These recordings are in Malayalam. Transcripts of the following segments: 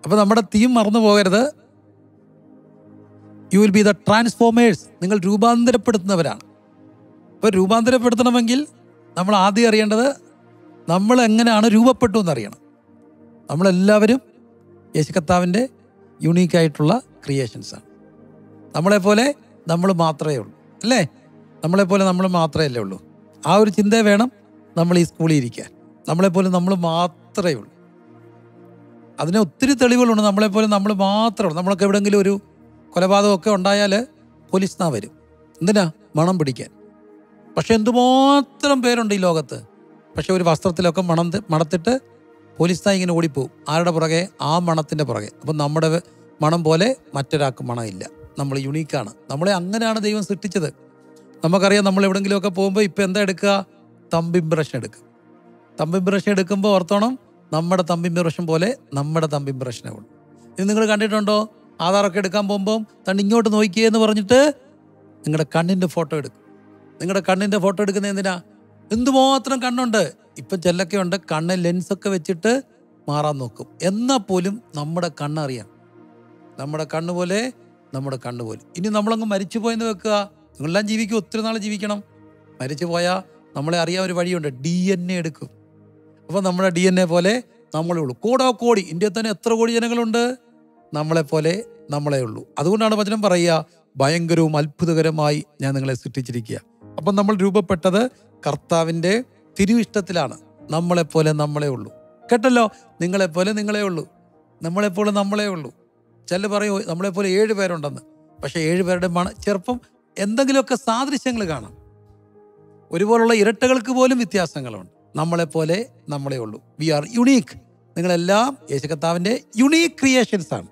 അപ്പോൾ നമ്മുടെ തീം മറന്നു പോകരുത് you will be the transformers നിങ്ങൾ രൂപാന്തരപ്പെടുത്തുന്നവരാണ് അപ്പോൾ രൂപാന്തരപ്പെടുത്തണമെങ്കിൽ നമ്മൾ ആദ്യം അറിയേണ്ടത് നമ്മൾ എങ്ങനെയാണ് രൂപപ്പെട്ടു എന്നറിയണം നമ്മളെല്ലാവരും യേശു കർത്താവിൻ്റെ യുണീക്കായിട്ടുള്ള ക്രിയേഷൻസാണ് നമ്മളെപ്പോലെ നമ്മൾ മാത്രമേ ഉള്ളൂ അല്ലേ നമ്മളെപ്പോലെ നമ്മൾ മാത്രമേ അല്ലേ ഉള്ളൂ ആ ഒരു ചിന്ത വേണം നമ്മൾ ഈ സ്കൂളിൽ ഇരിക്കാൻ നമ്മളെപ്പോലെ നമ്മൾ മാത്രമേ ഉള്ളൂ അതിന് ഒത്തിരി തെളിവുകളുണ്ട് നമ്മളെപ്പോലെ നമ്മൾ മാത്രമേ ഉള്ളൂ നമ്മളൊക്കെ എവിടെയെങ്കിലും ഒരു കൊലപാതകമൊക്കെ ഉണ്ടായാൽ പോലീസ് നാ വരും എന്തിനാ മണം പിടിക്കാൻ പക്ഷെ എന്തുമാത്രം പേരുണ്ട് ഈ ലോകത്ത് പക്ഷെ ഒരു വസ്ത്രത്തിലൊക്കെ മണം ത- മണത്തിട്ട് പോലീസ് നാ ഇങ്ങനെ ഓടിപ്പോവും ആരുടെ പുറകെ ആ മണത്തിൻ്റെ പുറകെ അപ്പം നമ്മുടെ വെ- മണം പോലെ മറ്റൊരാൾക്ക് മണമില്ല നമ്മൾ യുണീക്കാണ് നമ്മളെ അങ്ങനെയാണ് ദൈവം സൃഷ്ടിച്ചത് നമുക്കറിയാം നമ്മൾ എവിടെങ്കിലുമൊക്കെ പോകുമ്പോൾ ഇപ്പം എന്താ എടുക്കുക തമ്പിംബ്രഷൻ എടുക്കുക തമ്പിംബ്രഷൻ എടുക്കുമ്പോൾ ഓർത്തോണം നമ്മുടെ തമ്പിംബ്രഷൻ പോലെ നമ്മുടെ തമ്പിംബ്രഷനെ ഉള്ളൂ ഇത് നിങ്ങൾ കണ്ടിട്ടുണ്ടോ ആധാറൊക്കെ എടുക്കാൻ പോകുമ്പോൾ തണ്ട് ഇങ്ങോട്ട് നോക്കിയേ എന്ന് പറഞ്ഞിട്ട് നിങ്ങളുടെ കണ്ണിൻ്റെ ഫോട്ടോ എടുക്കും നിങ്ങളുടെ കണ്ണിൻ്റെ ഫോട്ടോ എടുക്കുന്നത് എന്തിനാ എന്തുമാത്രം കണ്ണുണ്ട് ഇപ്പം ചെല്ലൊക്കെ ഉണ്ട് കണ്ണ് ലെൻസൊക്കെ വെച്ചിട്ട് മാറാൻ നോക്കും എന്നാൽ പോലും നമ്മുടെ കണ്ണറിയാം നമ്മുടെ കണ്ണ് പോലെ നമ്മുടെ കണ്ണ് പോലെ ഇനി നമ്മളങ്ങ് മരിച്ചു പോയെന്ന് വെക്കുക നിങ്ങളെല്ലാം ജീവിക്കും ഒത്തിരി നാൾ ജീവിക്കണം മരിച്ചു പോയാൽ നമ്മളെ അറിയാൻ ഒരു വഴിയുണ്ട് ഡി എൻ എ എടുക്കും അപ്പോൾ നമ്മുടെ ഡി എൻ എ പോലെ നമ്മളേ ഉള്ളൂ കോടോ കോടി ഇന്ത്യയിൽ തന്നെ എത്ര കോടി ജനങ്ങളുണ്ട് നമ്മളെ പോലെ നമ്മളെ ഉള്ളൂ അതുകൊണ്ടാണ് വചനം പറയുക ഭയങ്കരവും അത്ഭുതകരമായി ഞാൻ നിങ്ങളെ സൃഷ്ടിച്ചിരിക്കുക അപ്പം നമ്മൾ രൂപപ്പെട്ടത് കർത്താവിൻ്റെ തിരുവിഷ്ടത്തിലാണ് നമ്മളെപ്പോലെ നമ്മളെ ഉള്ളൂ കേട്ടല്ലോ നിങ്ങളെപ്പോലെ നിങ്ങളെ ഉള്ളൂ നമ്മളെപ്പോലെ നമ്മളെ ഉള്ളൂ ചില പറയും നമ്മളെപ്പോലെ ഏഴ് പേരുണ്ടെന്ന് പക്ഷേ ഏഴ് പേരുടെ മണ ചെറുപ്പം എന്തെങ്കിലുമൊക്കെ സാദൃശ്യങ്ങൾ കാണാം ഒരുപോലുള്ള ഇരട്ടകൾക്ക് പോലും വ്യത്യാസങ്ങളുണ്ട് നമ്മളെപ്പോലെ നമ്മളെ ഉള്ളൂ വി ആർ യുണീക്ക് നിങ്ങളെല്ലാം യേശു കർത്താവിൻ്റെ യുണീക്ക് ക്രിയേഷൻസ് ആണ്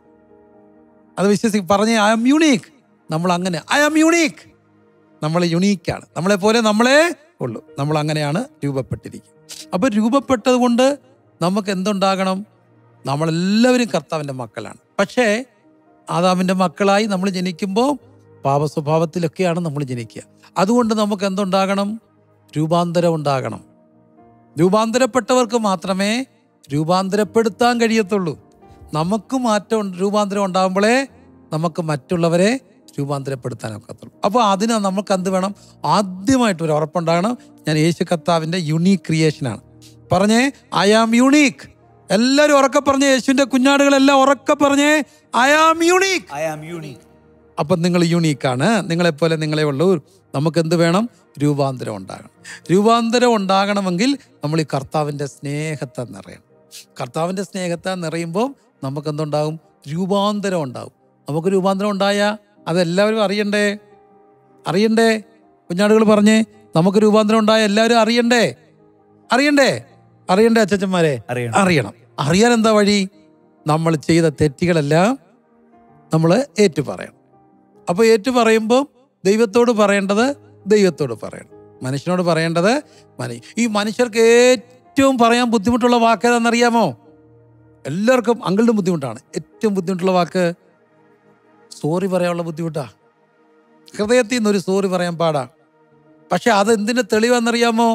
അത് വിശ്വസി പറഞ്ഞേ ഐ ആം യുണീക്ക് നമ്മൾ അങ്ങനെ ഐ ആം യുണീക്ക് നമ്മൾ യുണീക്കാണ് നമ്മളെപ്പോലെ നമ്മളെ ഉള്ളൂ നമ്മൾ അങ്ങനെയാണ് രൂപപ്പെട്ടിരിക്കുന്നത് അപ്പോൾ രൂപപ്പെട്ടത് കൊണ്ട് നമുക്ക് എന്തുണ്ടാകണം നമ്മളെല്ലാവരും കർത്താവിൻ്റെ മക്കളാണ് പക്ഷേ ആദാമിൻ്റെ മക്കളായി നമ്മൾ ജനിക്കുമ്പോൾ പാപസ്വഭാവത്തിലൊക്കെയാണ് നമ്മൾ ജനിക്കുക അതുകൊണ്ട് നമുക്ക് എന്തുണ്ടാകണം രൂപാന്തരം ഉണ്ടാകണം രൂപാന്തരപ്പെട്ടവർക്ക് മാത്രമേ രൂപാന്തരപ്പെടുത്താൻ കഴിയത്തുള്ളൂ നമുക്ക് മാറ്റം ഉണ്ട്- രൂപാന്തരം ഉണ്ടാകുമ്പോഴേ നമുക്ക് മറ്റുള്ളവരെ രൂപാന്തരപ്പെടുത്താൻ ഒക്കത്തുള്ളൂ അപ്പോൾ അതിന് നമുക്ക് എന്ത് വേണം ആദ്യമായിട്ട് ഒരു ഉറപ്പുണ്ടാകണം ഞാൻ യേശു കർത്താവിൻ്റെ യുണീക്ക് ക്രിയേഷനാണ് പറഞ്ഞേ ഐ ആം യുണീക്ക് എല്ലാവരും ഉറക്കെ പറഞ്ഞേ യേശുവിൻ്റെ കുഞ്ഞാടുകളെല്ലാം ഉറക്കെ പറഞ്ഞേ I am unique I am unique. അപ്പം നിങ്ങൾ യുണീക്കാണ് നിങ്ങളെപ്പോലെ നിങ്ങളെ ഉള്ളൂ നമുക്ക് എന്ത് വേണം രൂപാന്തരം ഉണ്ടാകണം രൂപാന്തരം ഉണ്ടാകണമെങ്കിൽ നമ്മൾ ഈ കർത്താവിൻ്റെ സ്നേഹത്തെ നിറയണം കർത്താവിൻ്റെ സ്നേഹത്തെ നിറയുമ്പോൾ നമുക്ക് എന്തുണ്ടാകും രൂപാന്തരം ഉണ്ടാകും നമുക്ക് രൂപാന്തരം ഉണ്ടായാൽ അതെല്ലാവരും അറിയണ്ടേ അറിയണ്ടേ കുഞ്ഞാടുകൾ പറഞ്ഞേ നമുക്ക് രൂപാന്തരം ഉണ്ടായ എല്ലാവരും അറിയണ്ടേ അറിയണ്ടേ അറിയണ്ടേ അച്ഛച്ചന്മാരെ അറിയണം. അറിയണം അറിയാൻ എന്താ വഴി നമ്മൾ ചെയ്ത തെറ്റുകളെല്ലാം നമ്മൾ ഏറ്റുപറയണം അപ്പോൾ ഏറ്റുപറയുമ്പോൾ ദൈവത്തോട് പറയേണ്ടത് ദൈവത്തോട് പറയണം മനുഷ്യനോട് പറയേണ്ടത് മനു ഈ മനുഷ്യർക്ക് ഏറ്റവും പറയാൻ ബുദ്ധിമുട്ടുള്ള വാക്ക് ഏതാണെന്നറിയാമോ എല്ലാവർക്കും അങ്ങളുടെ ബുദ്ധിമുട്ടാണ് ഏറ്റവും ബുദ്ധിമുട്ടുള്ള വാക്ക് സോറി പറയാനുള്ള ബുദ്ധിമുട്ടാ ഹൃദയത്തിൽ നിന്നൊരു സോറി പറയാൻ പാടാ പക്ഷെ അത് എന്തിന്റെ തെളിവാണെന്നറിയാമോ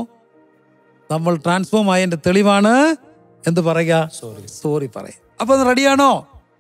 നമ്മൾ ട്രാൻസ്ഫോം ആയതിന്റെ തെളിവാണ് എന്ത് പറയുക Sorry. സോറി പറയും അപ്പൊ അത് റെഡിയാണോ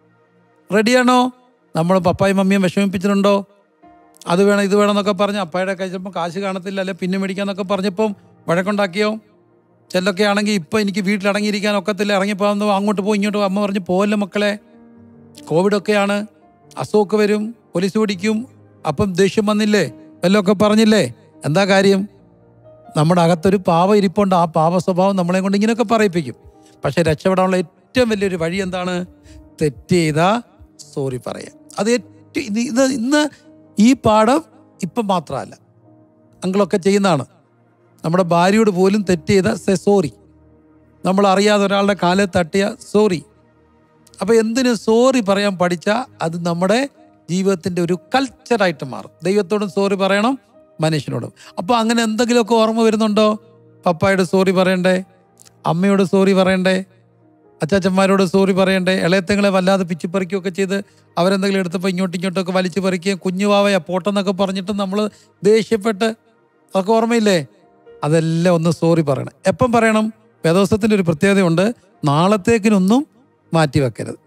റെഡിയാണോ നമ്മൾ പപ്പായും മമ്മിയും വിഷമിപ്പിച്ചിട്ടുണ്ടോ അത് വേണം ഇത് വേണം എന്നൊക്കെ പറഞ്ഞ് അപ്പായുടെ കൈ ചിലപ്പോൾ കാശ് കാണത്തില്ല അല്ലെ പിന്നെ മേടിക്കാന്നൊക്കെ പറഞ്ഞപ്പം വഴക്കുണ്ടാക്കിയോ ചെല്ലൊക്കെ ആണെങ്കിൽ ഇപ്പം എനിക്ക് വീട്ടിലടങ്ങിയിരിക്കാൻ ഒക്കത്തില്ല ഇറങ്ങിപ്പോകുന്നു അങ്ങോട്ട് പോയി ഇങ്ങോട്ട് പോ. അമ്മ പറഞ്ഞ് പോകല്ലോ മക്കളെ കോവിഡൊക്കെയാണ് അസുഖമൊക്കെ വരും പോലീസ് പിടിക്കും അപ്പം ദേഷ്യം വന്നില്ലേ വല്ലതൊക്കെ പറഞ്ഞില്ലേ എന്താ കാര്യം നമ്മുടെ അകത്തൊരു പാവ ഇരിപ്പുണ്ട് ആ പാവ സ്വഭാവം നമ്മളെ കൊണ്ട് ഇങ്ങനെയൊക്കെ പറയിപ്പിക്കും പക്ഷെ രക്ഷപ്പെടാനുള്ള ഏറ്റവും വലിയൊരു വഴി എന്താണ് തെറ്റ് ചെയ്താ സോറി പറയാം അത് ഏറ്റവും ഇത് ഇത് ഇന്ന് ഈ പാഠം ഇപ്പം മാത്രമല്ല അങ്കിളൊക്കെ ചെയ്യുന്നതാണ് നമ്മുടെ ഭാര്യയോട് പോലും തെറ്റ് ചെയ്ത സെ സോറി നമ്മൾ അറിയാതെ ഒരാളുടെ കാലെ തട്ടിയ സോറി അപ്പോൾ എന്തിന് സോറി പറയാൻ പഠിച്ചാൽ അത് നമ്മുടെ ജീവിതത്തിൻ്റെ ഒരു കൾച്ചറായിട്ട് മാറും ദൈവത്തോടും സോറി പറയണം മനുഷ്യനോടും അപ്പോൾ അങ്ങനെ എന്തെങ്കിലുമൊക്കെ ഓർമ്മ വരുന്നുണ്ടോ പപ്പായോട് സോറി പറയണ്ടേ അമ്മയോട് സോറി പറയണ്ടേ അച്ചാച്ചന്മാരോട് സോറി പറയണ്ടേ ഇളയത്തങ്ങളെ വല്ലാതെ പിച്ചിപ്പറിക്കുകയൊക്കെ ചെയ്ത് അവരെന്തെങ്കിലും എടുത്തപ്പോൾ ഇങ്ങോട്ടും ഇങ്ങോട്ടൊക്കെ വലിച്ചു പറിക്കുകയും കുഞ്ഞുവാവയ പോട്ടെന്നൊക്കെ പറഞ്ഞിട്ട് നമ്മൾ ദേഷ്യപ്പെട്ട് അതൊക്കെ ഓർമ്മയില്ലേ അതെല്ലാം ഒന്ന് സോറി പറയണം എപ്പം പറയണം വേദോസത്തിൻ്റെ ഒരു പ്രത്യേകതയുണ്ട് നാളത്തേക്കിനൊന്നും മാറ്റി വെക്കരുത് ഇപ്പം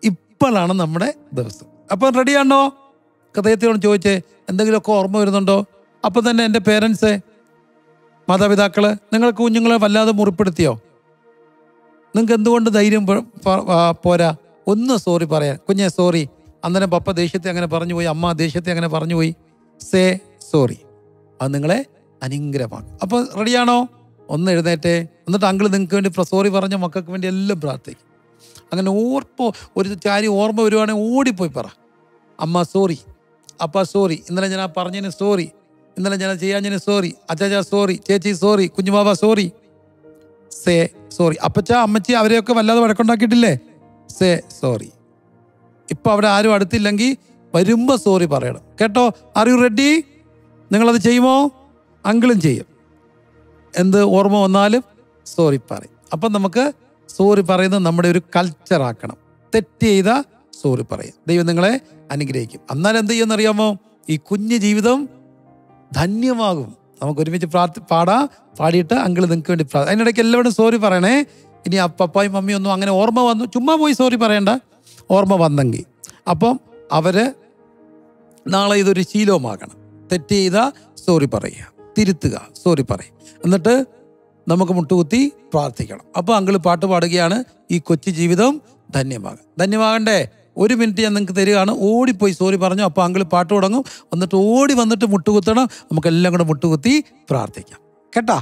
സിമ്പിളാണ് നമ്മുടെ ദിവസം അപ്പം റെഡിയാണോ ഹൃദയത്തോട് ചോദിച്ചേ എന്തെങ്കിലുമൊക്കെ ഓർമ്മ വരുന്നുണ്ടോ അപ്പം തന്നെ എൻ്റെ പേരൻസ് മാതാപിതാക്കള് നിങ്ങൾക്ക് കുഞ്ഞുങ്ങളെ വല്ലാതെ മുറിപ്പെടുത്തിയോ നിങ്ങൾക്ക് എന്തുകൊണ്ട് ധൈര്യം പ- പ- ആ, പോരാ ഒന്ന് സോറി പറയാൻ കുഞ്ഞെ സോറി അന്നേരം പപ്പ ദേഷ്യത്തെ അങ്ങനെ പറഞ്ഞു പോയി അമ്മ ദേഷ്യത്തെ അങ്ങനെ പറഞ്ഞു പോയി സേ സോറി അത് നിങ്ങളെ അനുഗ്രഹമാക്കും അപ്പോൾ റെഡിയാണോ ഒന്ന് എഴുന്നേറ്റേ എന്നിട്ട് അങ്കിൾ നിങ്ങൾക്ക് വേണ്ടി സോറി പറഞ്ഞ മക്കൾക്ക് വേണ്ടി എല്ലാം പ്രാർത്ഥിക്കും അങ്ങനെ ഓർപ്പോ ഒരു കാര്യം ഓർമ്മ വരുവാണെങ്കിൽ ഓടിപ്പോയി പറ അമ്മ സോറി അപ്പ സോറി ഇന്നലെ ഞാൻ ആ പറഞ്ഞതിന് സോറി ഇന്നലെ ഞാൻ ചെയ്യാഞ്ഞതിന് സോറി അച്ചാച്ച സോറി ചേച്ചി സോറി കുഞ്ഞുബാബ സോറി സേ സോറി അപ്പച്ച അമ്മച്ചി അവരെയൊക്കെ വല്ലാതെ വഴക്കുണ്ടാക്കിയിട്ടില്ലേ സേ സോറി ഇപ്പൊ അവിടെ ആരും അടുത്തില്ലെങ്കിൽ വരുമ്പോ സോറി പറയണം കേട്ടോ ആർ യു റെഡി നിങ്ങളത് ചെയ്യുമോ അങ്കിളും ചെയ്യും എന്ത് ഓർമ്മ വന്നാലും സോറി പറയും അപ്പം നമുക്ക് സോറി പറയുന്നത് നമ്മുടെ ഒരു കൾച്ചർ ആക്കണം തെറ്റ് ചെയ്ത സോറി പറയും ദൈവം നിങ്ങളെ അനുഗ്രഹിക്കും എന്നാൽ എന്ത് ചെയ്യുമെന്നറിയാമോ ഈ കുഞ്ഞു ജീവിതം ധന്യമാകും നമുക്ക് ഒരുമിച്ച് പ്രാർത്ഥി പാടാ പാടിയിട്ട് അങ്കിൾ നിങ്ങൾക്ക് വേണ്ടി പ്രാർത്ഥി അതിനിടയ്ക്ക് എല്ലാവരും സോറി പറയണേ ഇനി ആ പപ്പായും മമ്മിയും ഒന്നും അങ്ങനെ ഓർമ്മ വന്നു ചുമ്മാ പോയി സോറി പറയണ്ട ഓർമ്മ വന്നെങ്കിൽ അപ്പം അവര് നാളെ ഇതൊരു ശീലവുമാകണം തെറ്റ് ചെയ്ത സോറി പറയുക തിരുത്തുക സോറി പറയും എന്നിട്ട് നമുക്ക് മുട്ടുകുത്തി പ്രാർത്ഥിക്കണം അപ്പോൾ അങ്കിള് പാട്ട് പാടുകയാണ് ഈ കൊച്ചു ജീവിതം ധന്യമാകും ധന്യമാകണ്ടേ ഒരു മിനിറ്റ് ഞാൻ നിങ്ങൾക്ക് തരികയാണ് ഓടിപ്പോയി സോറി പറഞ്ഞു അപ്പോൾ അങ്കിള് പാട്ട് തുടങ്ങും എന്നിട്ട് ഓടി വന്നിട്ട് മുട്ടുകുത്തണം നമുക്കെല്ലാം കൂടെ മുട്ടുകുത്തി പ്രാർത്ഥിക്കാം കേട്ടാ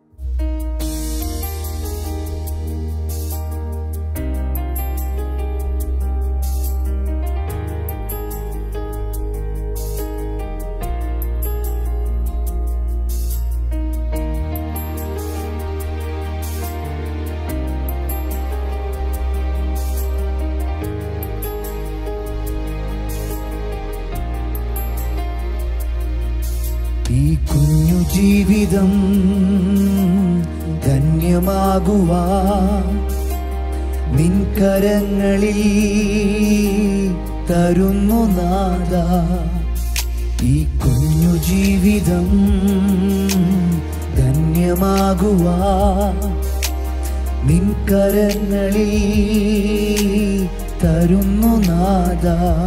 ഈ കുഞ്ഞു ജീവിതം ധന്യമാകുവാ നിൻകരങ്ങളിൽ തരുന്നു നാദ ഈ കുഞ്ഞു ജീവിതം ധന്യമാകുവാ നിൻകരങ്ങളിൽ തരുന്നു നാദ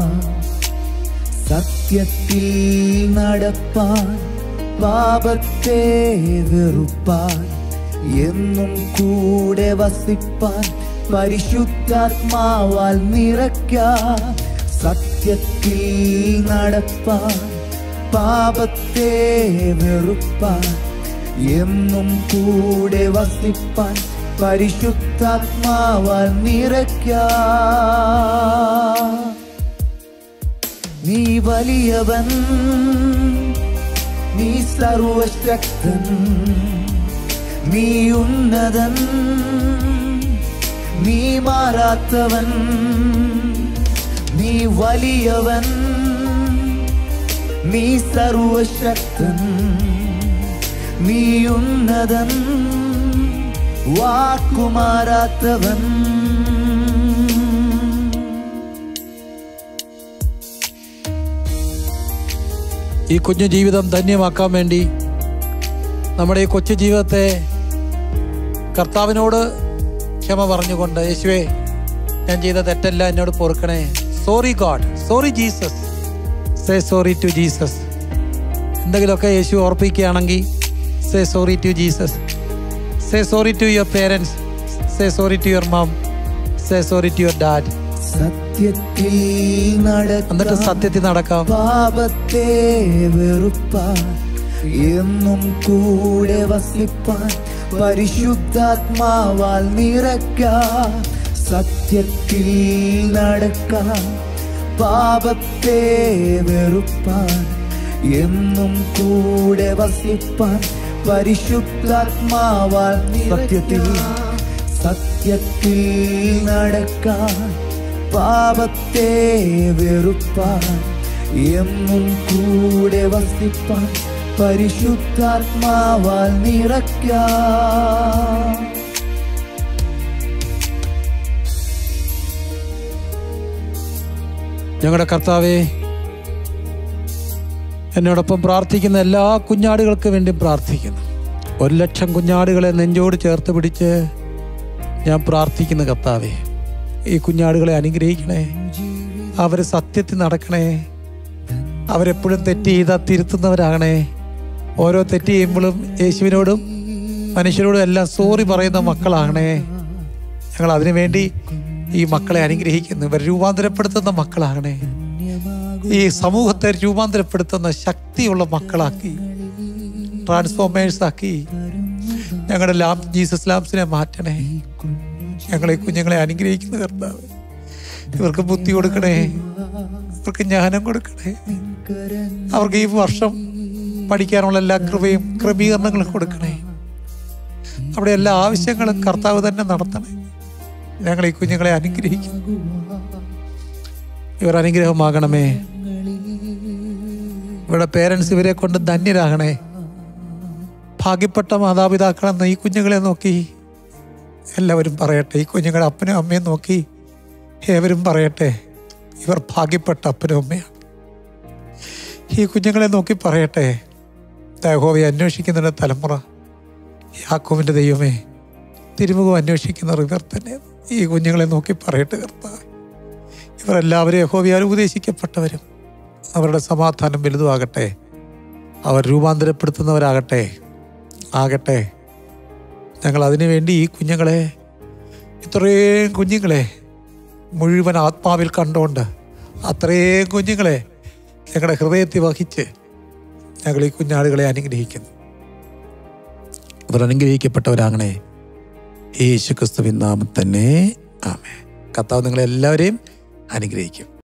സത്യത്തിൽ നടപ്പാൻ പാപത്തെ വെറുപ്പാൻ എന്നും കൂടെ വസിപ്പാൻ പരിശുദ്ധാത്മാവാൽ നിറയ്ക്കാൻ സത്യത്തിൽ നടപ്പാൻ പാപത്തെ വെറുപ്പാൻ എന്നും കൂടെ വസിപ്പാൻ പരിശുദ്ധാത്മാവാൽ നിറയ്ക്കാൻ നീ വലിയവൻ നീ സർവശക്തൻ നീ ഉന്നതൻ നീ മാറാത്തവൻ നീ വലിയവൻ നീ സർവശക്തൻ നീ ഉന്നതൻ വാക്കുമാറാത്തവൻ ഈ കുഞ്ഞു ജീവിതം ധന്യമാക്കാൻ വേണ്ടി നമ്മുടെ ഈ കൊച്ചു ജീവിതത്തെ കർത്താവിനോട് ക്ഷമ പറഞ്ഞുകൊണ്ട് യേശുവേ ഞാൻ ചെയ്ത തെറ്റല്ല എന്നോട് പൊറുക്കണേ sorry God sorry Jesus say sorry to Jesus എന്തെങ്കിലുമൊക്കെ യേശു ഓർപ്പിക്കുകയാണെങ്കിൽ say sorry to Jesus say sorry to your parents say sorry to your mom say sorry to your dad സത്യത്തിൽ എന്നിട്ട് നടക്ക സത്യത്തിൽ നടക്കാം പാപത്തെ വെറുപ്പാൻ എന്നും കൂടെ വസിപ്പാൻ പരിശുദ്ധാത്മാവാൽ നിറയ്ക്കാൻ സത്യത്തിൽ നടക്കാൻ പാപത്തെ വെറുപ്പാൻ എന്നും കൂടെ വസിപ്പാൻ പരിശുദ്ധാത്മാവാൽ സത്യത്തിൽ സത്യത്തിൽ നടക്കാൻ പാപത്തെ വെറുപ്പാൻ എന്നും കൂടെ വസിപ്പാൻ പരിശുദ്ധാത്മാവാൽ നിറയ്ക്കാൻ ഞങ്ങളുടെ കർത്താവേ എന്നോടൊപ്പം പ്രാർത്ഥിക്കുന്ന എല്ലാ കുഞ്ഞാടുകൾക്ക് വേണ്ടി പ്രാർത്ഥിക്കുന്നു ഒരു ലക്ഷം കുഞ്ഞാടുകളെ നെഞ്ചോട് ചേർത്ത് പിടിച്ച് ഞാൻ പ്രാർത്ഥിക്കുന്ന കർത്താവേ ഈ കുഞ്ഞാടുകളെ അനുഗ്രഹിക്കണേ ജീവിതം അവർ സത്യത്തിൽ നടക്കണേ അവരെപ്പോഴും തെറ്റ് ചെയ്താൽ തിരുത്തുന്നവരാകണേ ഓരോ തെറ്റ് ചെയ്യുമ്പോഴും യേശുവിനോടും മനുഷ്യരോടും എല്ലാം സോറി പറയുന്ന മക്കളാകണേ ഞങ്ങൾ അതിനു വേണ്ടി ഈ മക്കളെ അനുഗ്രഹിക്കുന്നു ഇവർ രൂപാന്തരപ്പെടുത്തുന്ന മക്കളാകണേ ഈ സമൂഹത്തെ രൂപാന്തരപ്പെടുത്തുന്ന ശക്തിയുള്ള മക്കളാക്കി ട്രാൻസ്ഫോമേഴ്സ് ആക്കി ഞങ്ങളുടെ ലാം ജീസസ് ലാംസിനെ മാറ്റണേ ഞങ്ങളെ കുഞ്ഞുങ്ങളെ അനുഗ്രഹിക്കുന്ന കർത്താവ് ഇവർക്ക് ബുദ്ധി കൊടുക്കണേ ഇവർക്ക് ജ്ഞാനം കൊടുക്കണേ അവർക്ക് ഈ വർഷം പഠിക്കാനുള്ള എല്ലാ കൃപയും ക്രമീകരണങ്ങളും കൊടുക്കണേ അവിടെ എല്ലാ ആവശ്യങ്ങളും കർത്താവ് തന്നെ നടത്തണേ ഞങ്ങൾ ഈ കുഞ്ഞുങ്ങളെ അനുഗ്രഹിക്കും ഇവർ അനുഗ്രഹമാകണമേ ഇവിടെ പേരൻസ് ഇവരെ കൊണ്ട് ധന്യരാകണേ ഭാഗ്യപ്പെട്ട മാതാപിതാക്കളെന്ന് ഈ കുഞ്ഞുങ്ങളെ നോക്കി എല്ലാവരും പറയട്ടെ ഈ കുഞ്ഞുങ്ങളുടെ അപ്പനും അമ്മയും നോക്കി ഏവരും പറയട്ടെ ഇവർ ഭാഗ്യപ്പെട്ട അപ്പനും അമ്മയാണ് ഈ കുഞ്ഞുങ്ങളെ നോക്കി പറയട്ടെ യഹോവയെ അന്വേഷിക്കുന്ന തലമുറ യാക്കോവിൻ്റെ ദൈവമേ തിരുമുഖം അന്വേഷിക്കുന്നവർ ഇവർ തന്നെ ഈ കുഞ്ഞുങ്ങളെ നോക്കി പറയട്ടെ കർത്താവ് ഇവർ എല്ലാവരും യഹോവയാൽ ഉപദേശിക്കപ്പെട്ടവരും അവരുടെ സമാധാനം വലുതുമാകട്ടെ അവർ രൂപാന്തരപ്പെടുത്തുന്നവരാകട്ടെ ആകട്ടെ ഞങ്ങൾ അതിനുവേണ്ടി ഈ കുഞ്ഞുങ്ങളെ ഇത്രയും കുഞ്ഞുങ്ങളെ മുഴുവൻ ആത്മാവിൽ കണ്ടുകൊണ്ട് അത്രയും കുഞ്ഞുങ്ങളെ ഞങ്ങളുടെ ഹൃദയത്തിൽ വഹിച്ച് ഞങ്ങൾ ഈ കുഞ്ഞാടുകളെ അനുഗ്രഹിക്കുന്നു അവർ അനുഗ്രഹിക്കപ്പെട്ടവരാകണേ യേശു ക്രിസ്തുവിൻ നാമം തന്നെ ആമേ കർത്താവ് നിങ്ങളെല്ലാവരെയും അനുഗ്രഹിക്കും